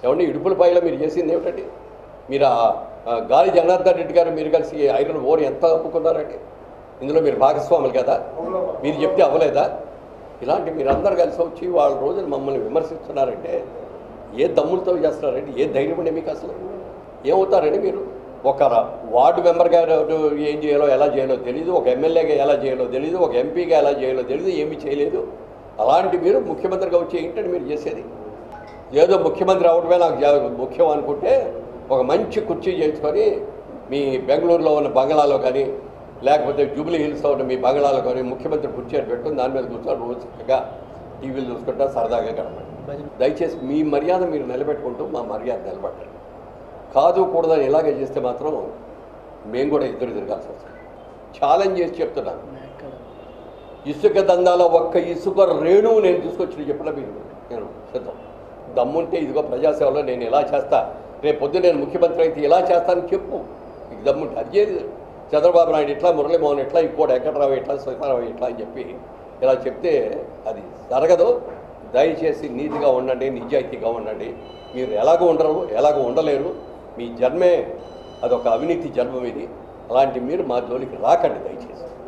ఏమంటే ఇడుపులపాయలో మీరు చేసింది ఏమిటండి మీరు ఆ ఆ గాలి జనార్దన్ రెడ్డి గారు మీరు కలిసి ఐరన్ ఓర్ ఎంత ఒప్పుకున్నారండి ఇందులో మీరు భాగస్వాములు కదా మీరు చెప్తే అవ్వలేదా ఇలాంటి మీరందరూ కలిసి వచ్చి వాళ్ళ రోజులు మమ్మల్ని విమర్శిస్తున్నారంటే ఏ దమ్ములతో చేస్తున్నారండి ఏ ధైర్యం ఉండే మీకు అసలు ఏమవుతారండి మీరు ఒక రా- వార్డు మెంబర్ గారు ఏం చేయాలో ఎలా చేయాలో తెలియదు ఒక ఎమ్మెల్యేగా ఎలా చేయాలో తెలియదు ఒక ఎంపీగా ఎలా చేయాలో తెలియదు ఏమీ చేయలేదు అలాంటి మీరు ముఖ్యమంత్రిగా వచ్చి ఏంటంటే మీరు చేసేది ఏదో ముఖ్యమంత్రి అవడమే నాకు జా- ముఖ్యం అనుకుంటే ఒక మంచి కుర్చీ చేసుకొని మీ బెంగళూరులో ఉన్న బంగళాలో కానీ లేకపోతే జూబ్లీ హిల్స్లో ఉన్న మీ బంగళాలో కానీ ముఖ్యమంత్రి కుర్చీ అని పెట్టుకుని దాని మీద కూర్చొని రోజు చక్కగా టీవీలు చూసుకుంటా సరదాగా గడపండి దయచేసి మీ మర్యాద మీరు నిలబెట్టుకుంటూ మా మర్యాద నిలబెట్టండి కాదు కూడదని ఇలాగే చేస్తే మాత్రం మేము కూడా ఎదురు తిరగాల్సి వస్తుంది ఛాలెంజ్ చేసి చెప్తున్నాను ఇసుక దందాల ఒక్క ఇసుక రేణువు నేను తీసుకొచ్చి చెప్పిన మీరు నేను సిద్ధం దమ్ముంటే ఇదిగో ప్రజాసేవలో నేను ఇలా చేస్తా రేపు పొద్దున నేను ముఖ్యమంత్రి అయితే ఇలా చేస్తానని చెప్పు నీకు దమ్ముంటే అది చేయదు చంద్రబాబు నాయుడు ఇట్లా మురళీమోహన్ ఇట్లా ఇంకోటి వెంకటరావు ఇట్లా సీతారావు ఇట్లా అని చెప్పి ఇలా చెప్తే అది జరగదు దయచేసి నీతిగా ఉండండి నిజాయితీగా ఉండండి మీరు ఎలాగో ఉండరు ఎలాగో ఉండలేరు మీ జన్మే అదొక అవినీతి జన్మం ఇది అలాంటి మీరు మా జోలికి రాకండి దయచేసి